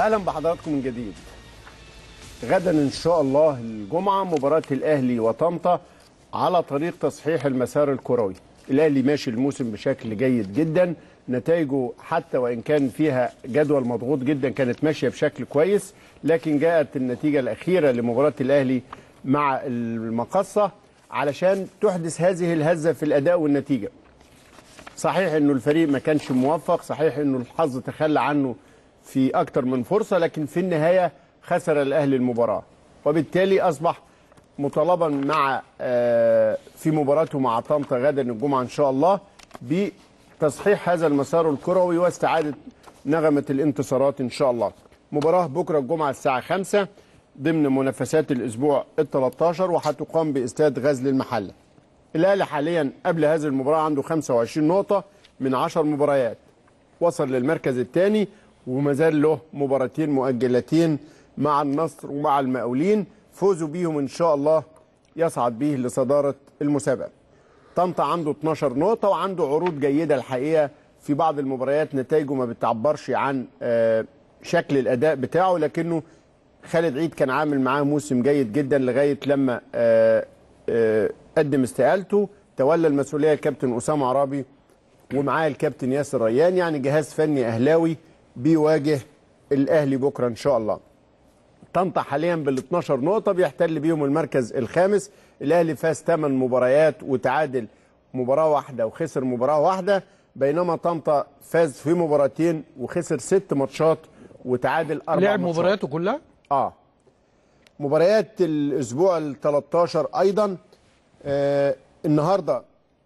اهلا بحضراتكم من جديد غدا ان شاء الله الجمعه مباراه الاهلي وطنطا على طريق تصحيح المسار الكروي الاهلي ماشي الموسم بشكل جيد جدا نتائجه حتى وان كان فيها جدول مضغوط جدا كانت ماشيه بشكل كويس لكن جاءت النتيجه الاخيره لمباراه الاهلي مع المقصه علشان تحدث هذه الهزه في الاداء والنتيجه صحيح انه الفريق ما كانش موفق صحيح انه الحظ تخلى عنه في اكتر من فرصه لكن في النهايه خسر الاهلي المباراه وبالتالي اصبح مطالبا مع آه، في مباراته مع طنطا غدا الجمعه ان شاء الله بتصحيح هذا المسار الكروي واستعاده نغمه الانتصارات ان شاء الله مباراه بكره الجمعه الساعه 5 ضمن منافسات الاسبوع ال 13 وهتقام باستاد غزل المحله الاهلي حاليا قبل هذه المباراه عنده 25 نقطه من 10 مباريات وصل للمركز الثاني وما زال له مباراتين مؤجلتين مع النصر ومع المقاولين فوزوا بيهم ان شاء الله يصعد به لصداره المسابقه طنطا عنده 12 نقطه وعنده عروض جيده الحقيقه في بعض المباريات نتائجه ما بتعبرش عن آه، شكل الاداء بتاعه لكنه خالد عيد كان عامل معاه موسم جيد جدا لغايه لما آه، آه، قدم استقالته تولى المسؤوليه الكابتن اسامه عرابي ومعاه الكابتن ياسر ريان يعني جهاز فني اهلاوي بيواجه الاهلي بكره ان شاء الله طنطا حاليا بال 12 نقطه بيحتل بيهم المركز الخامس الاهلي فاز 8 مباريات وتعادل مباراه واحده وخسر مباراه واحده بينما طنطا فاز في مباراتين وخسر ست ماتشات وتعادل اربع لعب ماتشات. مبارياته كلها اه مباريات الاسبوع ال 13 ايضا آه النهارده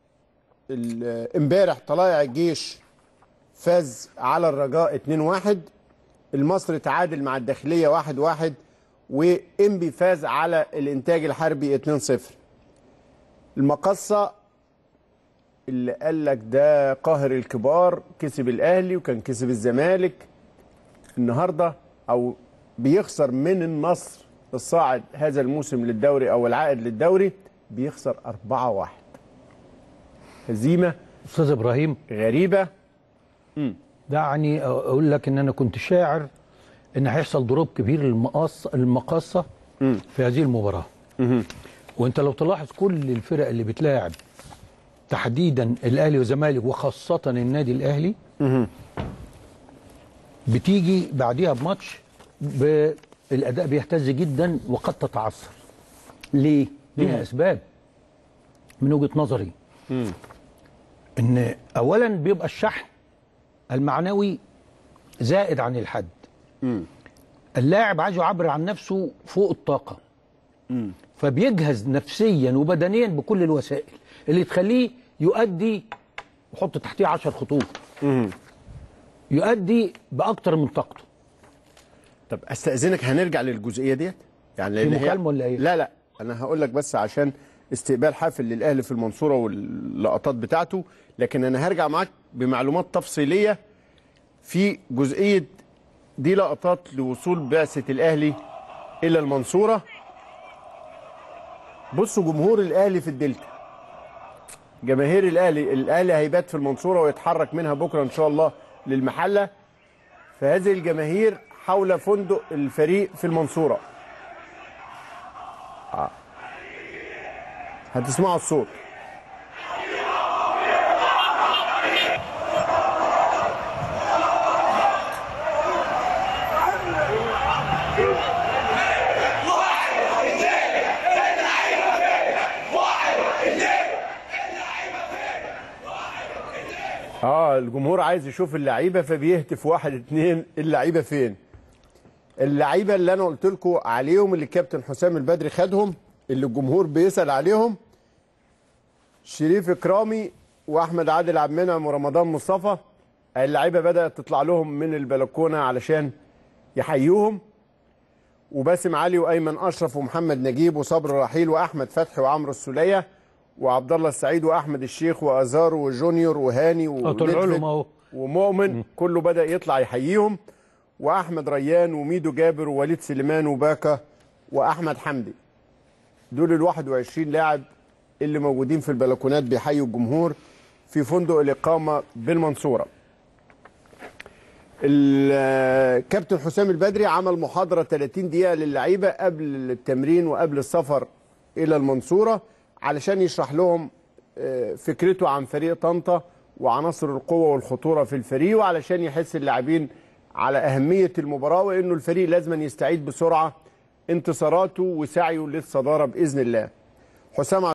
ال- امبارح طلائع الجيش فاز على الرجاء 2-1 المصري تعادل مع الداخليه 1-1 وانبي فاز على الانتاج الحربي 2-0 المقصه اللي قال لك ده قاهر الكبار كسب الاهلي وكان كسب الزمالك النهارده او بيخسر من النصر الصاعد هذا الموسم للدوري او العائد للدوري بيخسر 4-1 هزيمه استاذ ابراهيم غريبه دعني اقول لك ان انا كنت شاعر ان هيحصل ضروب كبير للمقص المقاصه في هذه المباراه وانت لو تلاحظ كل الفرق اللي بتلاعب تحديدا الاهلي والزمالك وخاصه النادي الاهلي بتيجي بعديها بماتش الاداء بيهتز جدا وقد تتعثر ليه ليها اسباب من وجهه نظري ان اولا بيبقى الشحن المعنوي زائد عن الحد اللاعب عايز يعبر عن نفسه فوق الطاقه فبيجهز نفسيا وبدنيا بكل الوسائل اللي تخليه يؤدي وحط تحتيه 10 خطوط يؤدي باكتر من طاقته طب استاذنك هنرجع للجزئيه ديت يعني في لأن هي- مكالمة ولا إيه؟ لا لا انا هقول لك بس عشان استقبال حافل للاهلي في المنصوره واللقطات بتاعته لكن انا هرجع معاك بمعلومات تفصيليه في جزئيه دي لقطات لوصول بعثه الاهلي الى المنصوره بصوا جمهور الاهلي في الدلتا جماهير الاهلي الاهلي هيبات في المنصوره ويتحرك منها بكره ان شاء الله للمحله فهذه الجماهير حول فندق الفريق في المنصورة آه. هتسمعوا الصوت اه الجمهور عايز يشوف اللعيبه فبيهتف واحد اتنين اللعيبه فين اللعيبه اللي انا قلت لكم عليهم اللي الكابتن حسام البدري خدهم اللي الجمهور بيسال عليهم شريف اكرامي واحمد عادل عبد المنعم ورمضان مصطفى اللعيبه بدات تطلع لهم من البلكونه علشان يحيوهم وباسم علي وايمن اشرف ومحمد نجيب وصبر رحيل واحمد فتحي وعمرو السوليه وعبد الله السعيد واحمد الشيخ وازارو وجونيور وهاني طلعوا لهم وليدفيد اهو ومؤمن كله بدا يطلع يحييهم واحمد ريان وميدو جابر ووليد سليمان وباكا واحمد حمدي دول ال 21 لاعب اللي موجودين في البلكونات بيحيوا الجمهور في فندق الاقامه بالمنصوره الكابتن حسام البدري عمل محاضره 30 دقيقه للعيبه قبل التمرين وقبل السفر الى المنصوره علشان يشرح لهم آه، فكرته عن فريق طنطا وعناصر القوه والخطوره في الفريق وعلشان يحس اللاعبين على اهميه المباراه وانه الفريق لازم يستعيد بسرعه انتصاراته وسعيه للصداره باذن الله حسام